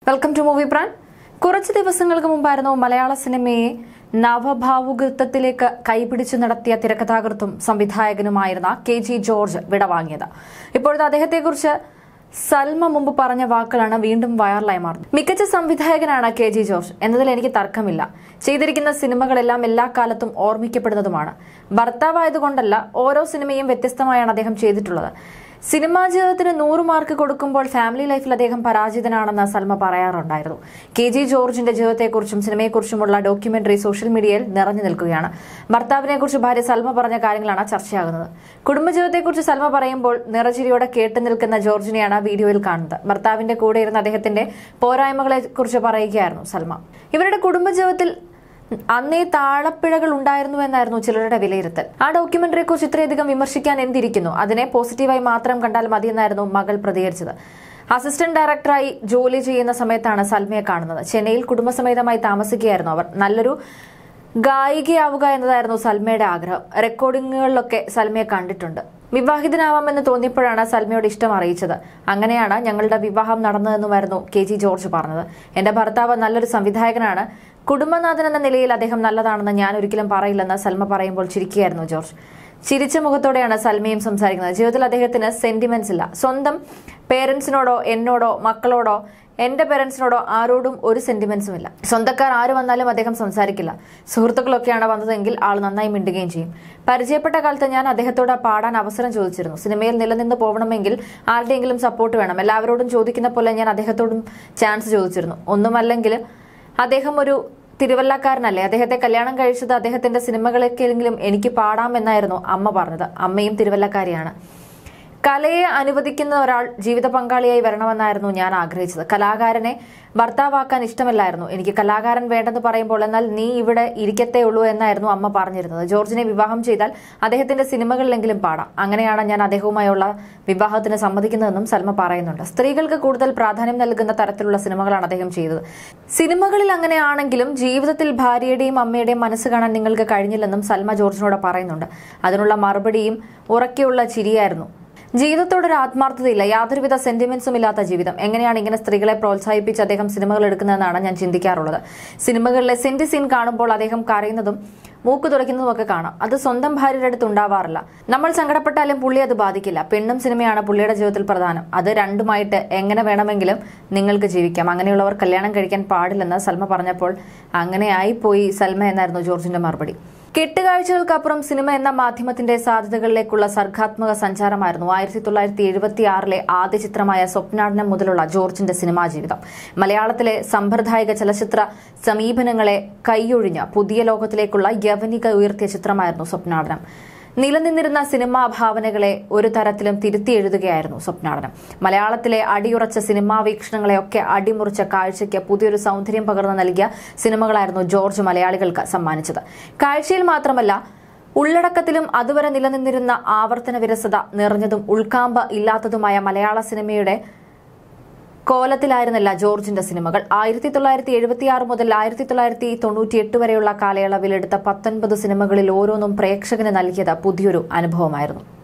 welcome to movie brand കുറച്ച് ദിവസങ്ങൾക്ക് മുമ്പായിരുന്നു മലയാള സിനിമയെ നവഭാവുകത്വത്തിലേക്ക് കൈപിടിച്ചു നടത്തിയ തിരക്കഥാകൃത്തും സംവിധായകനുമായിരുന്ന കെ ജി ജോർജ് വിടവാങ്ങിയത് ഇപ്പോഴത്തെ അദ്ദേഹത്തെക്കുറിച്ച് സൽമ മുമ്പ് പറഞ്ഞ വാക്കുകളാണ് വീണ്ടും വൈറലായി മാറുന്നത് മികച്ച സംവിധായകനാണ് കെ ജി ജോർജ് എന്നതിൽ എനിക്ക് തർക്കമില്ല ചെയ്തിരിക്കുന്ന സിനിമകളെല്ലാം എല്ലാ കാലത്തും ഓർമ്മിക്കപ്പെടുന്നതുമാണ് ഭർത്താവായതുകൊണ്ടല്ല ഓരോ സിനിമയും വ്യത്യസ്തമായാണ് അദ്ദേഹം ചെയ്തിട്ടുള്ളത് സിനിമാ ജീവിതത്തിന് നൂറ് മാർക്ക് കൊടുക്കുമ്പോൾ ഫാമിലി ലൈഫിൽ അദ്ദേഹം പരാജിതനാണെന്ന് സൽമ പറയാറുണ്ടായിരുന്നു കെ ജി ജോർജിന്റെ ജീവിതത്തെക്കുറിച്ചും സിനിമയെക്കുറിച്ചുമുള്ള ഡോക്യുമെന്ററി സോഷ്യൽ മീഡിയയിൽ നിറഞ്ഞു നിൽക്കുകയാണ് ഭർത്താവിനെക്കുറിച്ച് ഭാര്യ സൽമ പറഞ്ഞ കാര്യങ്ങളാണ് ചർച്ചയാകുന്നത് കുടുംബജീവിതത്തെക്കുറിച്ച് സൽമ പറയുമ്പോൾ നിറചിരിയോടെ കേട്ടു നിൽക്കുന്ന ജോർജിനെയാണ് വീഡിയോയിൽ കാണുന്നത് ഭർത്താവിന്റെ കൂടെ ഇരുന്ന അദ്ദേഹത്തിന്റെ പോരായ്മകളെ കുറിച്ച് പറയുകയായിരുന്നു സൽമ ഇവരുടെ കുടുംബജീവിതത്തിൽ അന്നേ താളപ്പിഴകൾ ഉണ്ടായിരുന്നു എന്നായിരുന്നു ചിലരുടെ വിലയിരുത്തൽ ആ ഡോക്യുമെന്ററിയെ കുറിച്ച് ഇത്രയധികം വിമർശിക്കാൻ എന്തിരിക്കുന്നു അതിനെ പോസിറ്റീവായി മാത്രം കണ്ടാൽ മതിയെന്നായിരുന്നു മകൾ പ്രതികരിച്ചത് അസിസ്റ്റന്റ് ഡയറക്ടറായി ജോലി ചെയ്യുന്ന സമയത്താണ് സൽമയെ കാണുന്നത് ചെന്നൈയിൽ കുടുംബസമേതമായി താമസിക്കുകയായിരുന്നു അവർ നല്ലൊരു ഗായികയാവുക എന്നതായിരുന്നു സൽമയുടെ ആഗ്രഹം റെക്കോർഡിങ്ങുകളിലൊക്കെ സൽമയെ കണ്ടിട്ടുണ്ട് വിവാഹിതനാവാമെന്ന് തോന്നിയപ്പോഴാണ് സൽമയോട് ഇഷ്ടം അറിയിച്ചത് അങ്ങനെയാണ് ഞങ്ങളുടെ വിവാഹം നടന്നതെന്നുമായിരുന്നു കെ ജി ജോർജ് പറഞ്ഞത് എന്റെ ഭർത്താവ് നല്ലൊരു സംവിധായകനാണ് കുടുംബനാഥൻ എന്ന നിലയിൽ അദ്ദേഹം നല്ലതാണെന്ന് ഞാൻ ഒരിക്കലും പറയില്ലെന്ന് സൽമ പറയുമ്പോൾ ചിരിക്കുകയായിരുന്നു ജോർജ് ചിരിച്ച മുഖത്തോടെയാണ് സൽമയും സംസാരിക്കുന്നത് ജീവിതത്തിൽ അദ്ദേഹത്തിന് സെന്റിമെന്റ്സ് ഇല്ല സ്വന്തം പേരൻസിനോടോ എന്നോടോ മക്കളോടോ എന്റെ പേരൻസിനോടോ ആരോടും ഒരു സെന്റിമെന്റ്സും ഇല്ല സ്വന്തക്കാർ ആര് വന്നാലും അദ്ദേഹം സംസാരിക്കില്ല സുഹൃത്തുക്കളൊക്കെയാണ് വന്നതെങ്കിൽ ആൾ നന്നായി മിണ്ടുകയും ചെയ്യും പരിചയപ്പെട്ട കാലത്ത് ഞാൻ അദ്ദേഹത്തോട് പാടാൻ അവസരം ചോദിച്ചിരുന്നു സിനിമയിൽ നിലനിന്ന് പോകണമെങ്കിൽ ആരുടെയെങ്കിലും സപ്പോർട്ട് വേണം എല്ലാവരോടും ചോദിക്കുന്ന പോലെ ഞാൻ അദ്ദേഹത്തോടും ചാൻസ് ചോദിച്ചിരുന്നു ഒന്നുമല്ലെങ്കിൽ അദ്ദേഹം ഒരു തിരുവല്ലക്കാരനല്ലേ അദ്ദേഹത്തെ കല്യാണം കഴിച്ചത് അദ്ദേഹത്തിന്റെ സിനിമകളൊക്കെയെങ്കിലും എനിക്ക് പാടാമെന്നായിരുന്നു അമ്മ പറഞ്ഞത് അമ്മയും തിരുവല്ലക്കാരിയാണ് കലയെ അനുവദിക്കുന്ന ഒരാൾ ജീവിത പങ്കാളിയായി വരണമെന്നായിരുന്നു ഞാൻ ആഗ്രഹിച്ചത് കലാകാരനെ ഭർത്താവാക്കാൻ ഇഷ്ടമല്ലായിരുന്നു എനിക്ക് കലാകാരൻ വേണ്ടെന്ന് പറയുമ്പോൾ എന്നാൽ നീ ഇവിടെ ഇരിക്കത്തേ ഉള്ളൂ എന്നായിരുന്നു അമ്മ പറഞ്ഞിരുന്നത് ജോർജിനെ വിവാഹം ചെയ്താൽ അദ്ദേഹത്തിന്റെ സിനിമകളിലെങ്കിലും പാടാം അങ്ങനെയാണ് ഞാൻ അദ്ദേഹവുമായുള്ള വിവാഹത്തിന് സമ്മതിക്കുന്നതെന്നും സൽമ പറയുന്നുണ്ട് സ്ത്രീകൾക്ക് കൂടുതൽ പ്രാധാന്യം നൽകുന്ന തരത്തിലുള്ള സിനിമകളാണ് അദ്ദേഹം ചെയ്തത് സിനിമകളിൽ അങ്ങനെയാണെങ്കിലും ജീവിതത്തിൽ ഭാര്യയുടെയും അമ്മയുടെയും മനസ്സ് കാണാൻ നിങ്ങൾക്ക് കഴിഞ്ഞില്ലെന്നും സൽമ ജോർജിനോട് പറയുന്നുണ്ട് അതിനുള്ള മറുപടിയും ഉറക്കെയുള്ള ചിരിയായിരുന്നു ജീവിതത്തോടൊരു ആത്മാർത്ഥതയില്ല യാതൊരുവിധ സെന്റിമെന്റ്സും ഇല്ലാത്ത ജീവിതം എങ്ങനെയാണ് ഇങ്ങനെ സ്ത്രീകളെ പ്രോത്സാഹിപ്പിച്ച് അദ്ദേഹം സിനിമകൾ എടുക്കുന്നതെന്നാണ് ഞാൻ ചിന്തിക്കാറുള്ളത് സിനിമകളിലെ സെന്റി സീൻ കാണുമ്പോൾ അദ്ദേഹം കരയുന്നതും മൂക്ക് തുറയ്ക്കുന്നതും ഒക്കെ കാണാം അത് സ്വന്തം ഭാര്യയുടെ അടുത്ത് ഉണ്ടാവാറില്ല നമ്മൾ സങ്കടപ്പെട്ടാലും പുള്ളി അത് ബാധിക്കില്ല പെണ്ണും സിനിമയാണ് പുള്ളിയുടെ ജീവിതത്തിൽ പ്രധാനം അത് രണ്ടുമായിട്ട് എങ്ങനെ വേണമെങ്കിലും നിങ്ങൾക്ക് ജീവിക്കാം അങ്ങനെയുള്ളവർ കല്യാണം കഴിക്കാൻ പാടില്ലെന്ന് സൽമ പറഞ്ഞപ്പോൾ അങ്ങനെ ആയിപ്പോയി സൽമ എന്നായിരുന്നു ജോർജിന്റെ മറുപടി കെട്ടുകാഴ്ചകൾക്കപ്പുറം സിനിമ എന്ന മാധ്യമത്തിന്റെ സാധ്യതകളിലേക്കുള്ള സർഗാത്മക സഞ്ചാരമായിരുന്നു ആയിരത്തി തൊള്ളായിരത്തി എഴുപത്തി ആറിലെ ആദ്യ ചിത്രമായ സ്വപ്നാടനം മുതലുള്ള ജോർജിന്റെ സിനിമാ ജീവിതം മലയാളത്തിലെ സമ്പ്രദായിക ചലച്ചിത്ര സമീപനങ്ങളെ കൈയൊഴിഞ്ഞ പുതിയ ലോകത്തിലേക്കുള്ള യവനിക ഉയർത്തിയ ചിത്രമായിരുന്നു സ്വപ്നാടനം നിലനിന്നിരുന്ന സിനിമാ ഭാവനകളെ ഒരു തരത്തിലും തിരുത്തി എഴുതുകയായിരുന്നു സ്വപ്നാടനം മലയാളത്തിലെ അടിയുറച്ച സിനിമാ വീക്ഷണങ്ങളെയൊക്കെ അടിമുറിച്ച കാഴ്ചയ്ക്ക് പുതിയൊരു സൗന്ദര്യം പകർന്നു നൽകിയ സിനിമകളായിരുന്നു ജോർജ് മലയാളികൾക്ക് സമ്മാനിച്ചത് കാഴ്ചയിൽ മാത്രമല്ല ഉള്ളടക്കത്തിലും അതുവരെ നിലനിന്നിരുന്ന ആവർത്തന വിരസത നിറഞ്ഞതും ഉൾക്കാമ്പ് ഇല്ലാത്തതുമായ മലയാള സിനിമയുടെ കോലത്തിലായിരുന്നില്ല ജോർജിന്റെ സിനിമകൾ ആയിരത്തി തൊള്ളായിരത്തി എഴുപത്തിയാറ് മുതൽ ആയിരത്തി തൊള്ളായിരത്തി തൊണ്ണൂറ്റിയെട്ട് വരെയുള്ള കാലയളവിൽ എടുത്ത പത്തൊൻപത് സിനിമകളിൽ ഓരോന്നും പ്രേക്ഷകന് നൽകിയത് പുതിയൊരു അനുഭവമായിരുന്നു